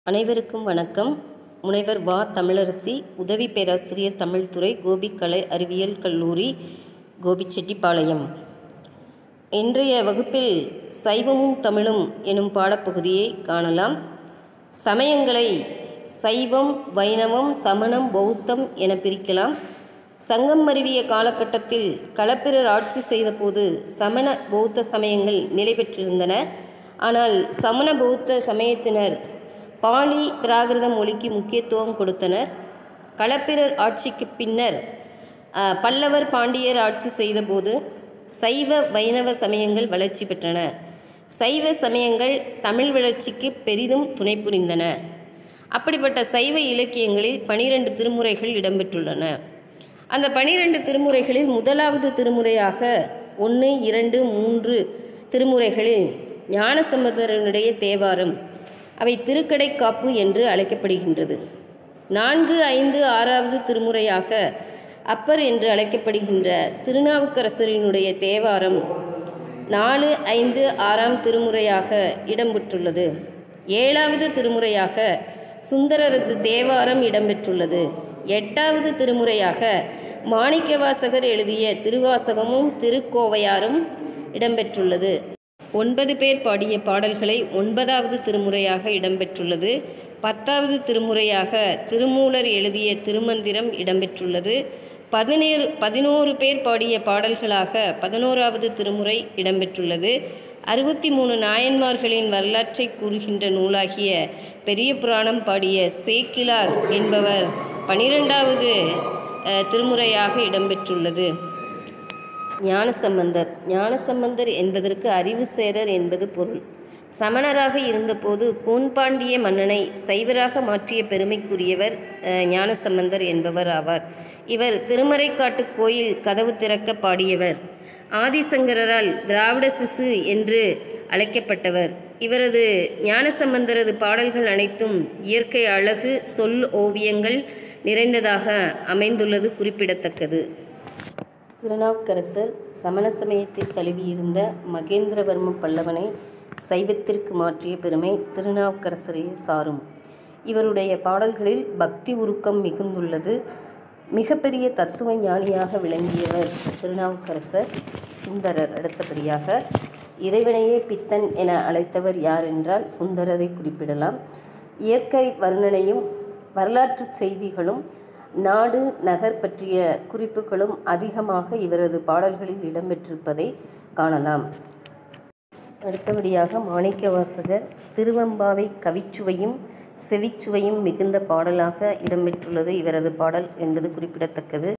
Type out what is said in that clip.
அனைவருக்கும் வணக்கம் முனைவர் வா தமிழரசி உதவி பேராசிரியர் தமிழ்துறை கோபி கலை அறிவியல் கல்லூரி கோபிச்செட்டிப்பாளையம் இன்றைய வகுப்பில் சைவமும் தமிழும் எனும் பாடப்பகுதியை காணலாம் சமயங்களை சைவம் வைணவம் சமணம் பௌத்தம் என பிரிக்கலாம் சங்கம் மருவிய காலகட்டத்தில் களப்பிரர் ஆட்சி செய்தபோது சமண பௌத்த சமயங்கள் நிலை பெற்றிருந்தன ஆனால் சமண பௌத்த சமயத்தினர் பாலி பிராகிருத மொழிக்கு முக்கியத்துவம் கொடுத்தனர் களப்பிரர் ஆட்சிக்கு பின்னர் அஹ், பல்லவர் பாண்டியர் ஆட்சி செய்தபோது சைவ வைணவ சமயங்கள் வளர்ச்சி பெற்றன சைவ சமயங்கள் தமிழ் வளர்ச்சிக்கு பெரிதும் துணை புரிந்தன அப்படிப்பட்ட சைவ இலக்கியங்களில் பனிரெண்டு திருமுறைகள் இடம்பெற்றுள்ளன அந்த பனிரெண்டு திருமுறைகளில் முதலாவது திருமுறையாக ஒன்று இரண்டு மூன்று திருமுறைகளில் ஞானசம்பந்தரனுடைய தேவாரம் அவை திருக்கடைக்காப்பு என்று அழைக்கப்படுகின்றது நான்கு ஐந்து ஆறாவது திருமுறையாக அப்பர் என்று அழைக்கப்படுகின்ற திருநாவுக்கரசரினுடைய தேவாரம் நாலு ஐந்து ஆறாம் திருமுறையாக இடம்பெற்றுள்ளது ஏழாவது திருமுறையாக சுந்தரரது தேவாரம் இடம்பெற்றுள்ளது எட்டாவது திருமுறையாக மாணிக்கவாசகர் எழுதிய திருவாசகமும் திருக்கோவையாரும் இடம்பெற்றுள்ளது ஒன்பது பேர் பாடிய பாடல்களை ஒன்பதாவது திருமுறையாக இடம்பெற்றுள்ளது பத்தாவது திருமுறையாக திருமூலர் எழுதிய திருமந்திரம் இடம்பெற்றுள்ளது பதினேழு பதினோரு பேர் பாடிய பாடல்களாக பதினோராவது திருமுறை இடம்பெற்றுள்ளது அறுபத்தி மூணு நாயன்மார்களின் வரலாற்றை கூறுகின்ற நூலாகிய பெரிய புராணம் பாடிய சேக்கிலார் என்பவர் பனிரெண்டாவது அஹ், திருமுறையாக இடம்பெற்றுள்ளது ஞானசம்பந்தர் ஞானசம்பந்தர் என்பதற்கு அறிவு சேரர் என்பது பொருள் சமணராக இருந்தபோது கூன்பாண்டிய மன்னனை சைவராக மாற்றிய பெருமைக்குரியவர் அஹ், ஞானசம்பந்தர் என்பவர் ஆவார் இவர் திருமறைக்காட்டு கோயில் கதவு திறக்க பாடியவர் ஆதிசங்கரால் திராவிட சிசு என்று அழைக்கப்பட்டவர் இவரது ஞானசம்பந்தரது பாடல்கள் அனைத்தும் இயற்கை அழகு சொல் ஓவியங்கள் நிறைந்ததாக அமைந்துள்ளது குறிப்பிடத்தக்கது திருநாவுக்கரசர் சமண சமயத்தை தழுவியிருந்த மகேந்திரவர்ம பல்லவனை சைவத்திற்கு மாற்றிய பெருமை திருநாவுக்கரசரையே சாரும் இவருடைய பாடல்களில் பக்தி உருக்கம் மிகுந்துள்ளது மிகப்பெரிய தத்துவ ஞானியாக விளங்கியவர் திருநாவுக்கரசர் சுந்தரர் அடுத்தபடியாக இறைவனையே பித்தன் என அழைத்தவர் யார் என்றால் சுந்தரரை குறிப்பிடலாம் இயற்கை வர்ணனையும் வரலாற்று செய்திகளும் நாடு நகர் பற்றிய குறிப்புகளும் அதிகமாக இவரது பாடல்களில் இடம்பெற்றிருப்பதை காணலாம் அடுத்தபடியாக மாணிக்கவாசகர் திருவம்பாவை கவிச்சுவையும் செவிச்சுவையும் மிகுந்த பாடலாக இடம்பெற்றுள்ளது இவரது பாடல் என்பது குறிப்பிடத்தக்கது